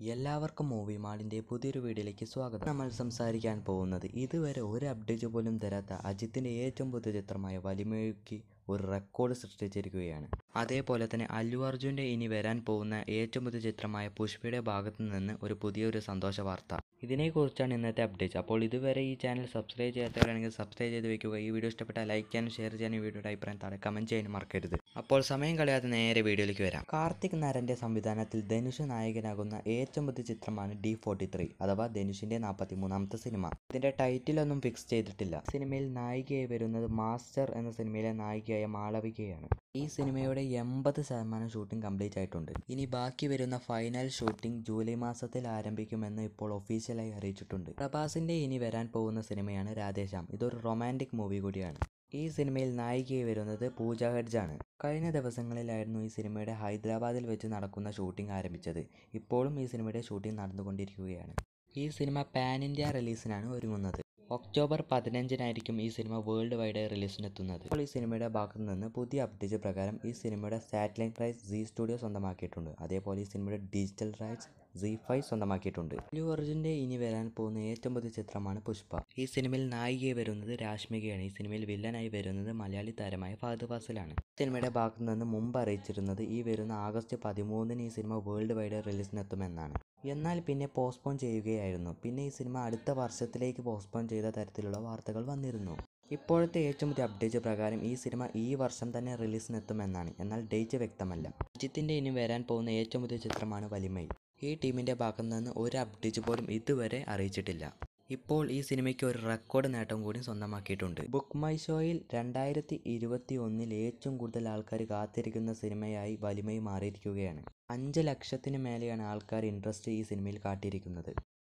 എല്ലാവർക്കും മൂവി മാളിൻ്റെ പുതിയൊരു വീഡിയോയിലേക്ക് സ്വാഗതം നമ്മൾ സംസാരിക്കാൻ പോകുന്നത് ഇതുവരെ ഒരു അപ്ഡേറ്റ് പോലും തരാത്ത അജിത്തിൻ്റെ ഏറ്റവും പുതിയ ചിത്രമായ വലിമയ്ക്ക് ഒരു റെക്കോർഡ് സൃഷ്ടിച്ചിരിക്കുകയാണ് അതേപോലെ തന്നെ അല്ലു അർജുൻ്റെ ഇനി വരാൻ പോകുന്ന ഏറ്റവും പുതിയ ചിത്രമായ പുഷ്പയുടെ ഭാഗത്തു നിന്ന് ഒരു പുതിയൊരു സന്തോഷ വാർത്ത ഇതിനെക്കുറിച്ചാണ് ഇന്നത്തെ അപ്ഡേറ്റ് അപ്പോൾ ഇതുവരെ ഈ ചാനൽ സബ്സ്ക്രൈബ് ചെയ്യാത്തവരാണെങ്കിൽ സബ്സ്ക്രൈബ് ചെയ്ത് വെക്കുക ഈ വീഡിയോ ഇഷ്ടപ്പെട്ടാൽ ലൈക്ക് ചെയ്യാനും ഷെയർ ചെയ്യാനും ഈ വീഡിയോയുടെ അഭിപ്രായം താഴെ കമൻറ്റ് ചെയ്യാനും മറക്കരുത് അപ്പോൾ സമയം കളയാതെ നേരെ വീഡിയോയിലേക്ക് വരാം കാർത്തിക് നാരൻ്റെ സംവിധാനത്തിൽ ധനുഷ് നായകനാകുന്ന ഏറ്റവും പുതിയ ചിത്രമാണ് ഡി ഫോർട്ടി ത്രീ അഥവാ ധനുഷിൻ്റെ നാൽപ്പത്തി മൂന്നാമത്തെ സിനിമ ഇതിൻ്റെ ടൈറ്റിലൊന്നും ഫിക്സ് ചെയ്തിട്ടില്ല സിനിമയിൽ നായികയായി വരുന്നത് മാസ്റ്റർ എന്ന സിനിമയിലെ നായികയായ മാളവികയാണ് ഈ സിനിമയുടെ എൺപത് ശതമാനം ഷൂട്ടിംഗ് കംപ്ലീറ്റ് ആയിട്ടുണ്ട് ഇനി ബാക്കി വരുന്ന ഫൈനൽ ഷൂട്ടിംഗ് ജൂലൈ മാസത്തിൽ ആരംഭിക്കുമെന്ന് ഇപ്പോൾ ഒഫീഷ്യലായി അറിയിച്ചിട്ടുണ്ട് പ്രഭാസിന്റെ ഇനി വരാൻ പോകുന്ന സിനിമയാണ് രാധേശ്യാം ഇതൊരു റൊമാൻറ്റിക് മൂവി കൂടിയാണ് ഈ സിനിമയിൽ നായികയായി വരുന്നത് പൂജ ഹെഡ്ജാണ് കഴിഞ്ഞ ദിവസങ്ങളിലായിരുന്നു ഈ സിനിമയുടെ ഹൈദരാബാദിൽ വെച്ച് നടക്കുന്ന ഷൂട്ടിംഗ് ആരംഭിച്ചത് ഇപ്പോഴും ഈ സിനിമയുടെ ഷൂട്ടിംഗ് നടന്നുകൊണ്ടിരിക്കുകയാണ് ഈ സിനിമ പാൻ ഇന്ത്യ റിലീസിനാണ് ഒരുങ്ങുന്നത് ഒക്ടോബർ പതിനഞ്ചിനായിരിക്കും ഈ സിനിമ വേൾഡ് വൈഡ് റിലീസിനെത്തുന്നത് ഇപ്പോൾ ഈ സിനിമയുടെ ഭാഗത്തു നിന്ന് പുതിയ അപ്ഡേറ്റ് പ്രകാരം ഈ സിനിമയുടെ സാറ്റലൈറ്റ് റൈറ്റ്സ് സി സ്റ്റുഡിയോ സ്വന്തമാക്കിയിട്ടുണ്ട് അതേപോലെ ഈ സിനിമയുടെ ഡിജിറ്റൽ റൈറ്റ്സ് സി ഫൈവ് സ്വന്തമാക്കിയിട്ടുണ്ട് അല്ലു അർജുൻ്റെ ഇനി വരാൻ പോകുന്ന ഏറ്റവും പുതിയ ചിത്രമാണ് പുഷ്പ ഈ സിനിമയിൽ നായികയായി വരുന്നത് രാഷ്മികയാണ് ഈ സിനിമയിൽ വില്ലനായി വരുന്നത് മലയാളി താരമായ ഫഹദ് ഫാസിലാണ് സിനിമയുടെ ഭാഗത്തു നിന്ന് മുമ്പ് അറിയിച്ചിരുന്നത് ഈ വരുന്ന ആഗസ്റ്റ് പതിമൂന്നിന് ഈ സിനിമ വേൾഡ് വൈഡ് റിലീസിനെത്തുമെന്നാണ് എന്നാൽ പിന്നെ പോസ്റ്റ്പോൺ ചെയ്യുകയായിരുന്നു പിന്നെ ഈ സിനിമ അടുത്ത വർഷത്തിലേക്ക് പോസ്റ്റ്പോൺ ചെയ്ത തരത്തിലുള്ള വാർത്തകൾ വന്നിരുന്നു ഇപ്പോഴത്തെ ഏറ്റവും പുതിയ അപ്ഡേറ്റ് പ്രകാരം ഈ സിനിമ ഈ വർഷം തന്നെ റിലീസിനെത്തുമെന്നാണ് എന്നാൽ ഡേറ്റ് വ്യക്തമല്ല അജിത്തിൻ്റെ ഇനി വരാൻ പോകുന്ന ഏറ്റവും പുതിയ ചിത്രമാണ് വലിമൈ ഈ ടീമിൻ്റെ ഭാഗത്തു നിന്ന് ഒരു അപ്ഡേറ്റ് പോലും ഇതുവരെ അറിയിച്ചിട്ടില്ല ഇപ്പോൾ ഈ സിനിമയ്ക്ക് ഒരു റെക്കോർഡ് നേട്ടം കൂടി സ്വന്തമാക്കിയിട്ടുണ്ട് ബുക്ക് മൈ ഷോയിൽ രണ്ടായിരത്തി ഇരുപത്തി ഒന്നിൽ ഏറ്റവും കൂടുതൽ ആൾക്കാർ കാത്തിരിക്കുന്ന സിനിമയായി വലിമൈ മാറിയിരിക്കുകയാണ് അഞ്ച് ലക്ഷത്തിന് മേലെയാണ് ആൾക്കാർ ഇൻട്രസ്റ്റ് ഈ സിനിമയിൽ കാട്ടിയിരിക്കുന്നത്